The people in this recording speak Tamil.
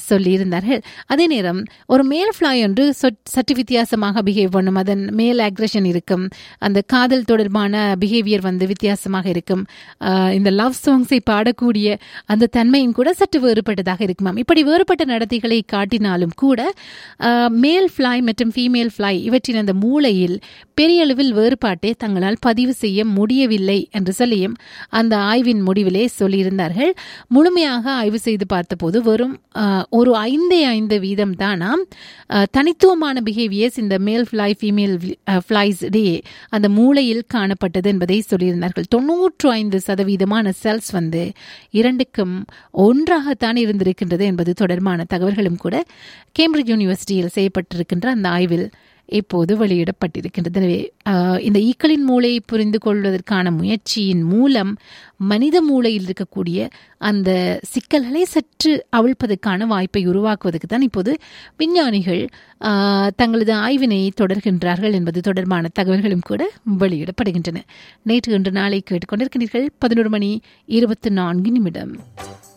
சொல்லியிருந்தார்கள் அதே நேரம் ஒரு மேல் ஃப்ளை ஒன்று சொட்- சற்று வித்தியாசமாக பிஹேவ் பண்ணும் அதன் மேல் அக்ரஷன் இருக்கும் அந்த காதல் தொடர்பான பிஹேவியர் வந்து வித்தியாசமாக இருக்கும் ஆஹ் இந்த லவ் சாங்ஸை பாடக்கூடிய அந்த தன்மையும் கூட சற்று வேறுபட்டதாக இருக்குமாம் இப்படி வேறுபட்ட நடத்தைகளை காட்டினாலும் கூட மேல் ஃப்ளை மற்றும் ஃபீமேல் ஃப்ளை இவற்றின் அந்த மூளையில் பெரிய அளவில் வேறுபாட்டை தங்களால் பதிவு செய்ய முடியவில்லை என்று சொல்லியும் அந்த ஆய்வின் முடிவிலே சொல்லியிருந்தார்கள் முழுமையாக ஆய்வு செய்து பார்த்தபோது வெறும் ஆஹ், ஒரு ஐந்தே ஐந்து வீதம் தானாம் ஆஹ், தனித்துவமான பிஹேவியர்ஸ் இந்த மேல் ஃப்ளை ஃபீமேல் ஃப்ளைஸ் இடையே அந்த மூளையில் காணப்பட்டது என்பதை சொல்லியிருந்தார்கள் தொன்னூற்று ஐந்து சதவீதமான செல்ஸ் வந்து இரண்டுக்கும் ஒன்றாகத்தான் இருந்திருக்கின்றது என்பது தொடர்பான தகவல்களும் கூட கேம்பிரிட்ஜ் யூனிவர்சிட்டியில் செய்யப்பட்டிருக்கின்ற அந்த ஆய்வில் இப்போது வெளியிடப்பட்டிருக்கின்றது எனவே ஆஹ், இந்த ஈக்களின் மூளையை புரிந்து கொள்வதற்கான முயற்சியின் மூலம் மனித மூளையில் இருக்கக்கூடிய அந்த சிக்கல்களை சற்று அவிழ்ப்பதற்கான வாய்ப்பை உருவாக்குவதற்கு தான் இப்போது விஞ்ஞானிகள் ஆஹ், தங்களது ஆய்வினை தொடர்கின்றார்கள் என்பது தொடர்பான தகவல்களும் கூட வெளியிடப்படுகின்றன நேற்று இன்று நாளை கேட்டுக்கொண்டிருக்கிறீர்கள் பதினோரு மணி இருபத்தி நான்கு நிமிடம்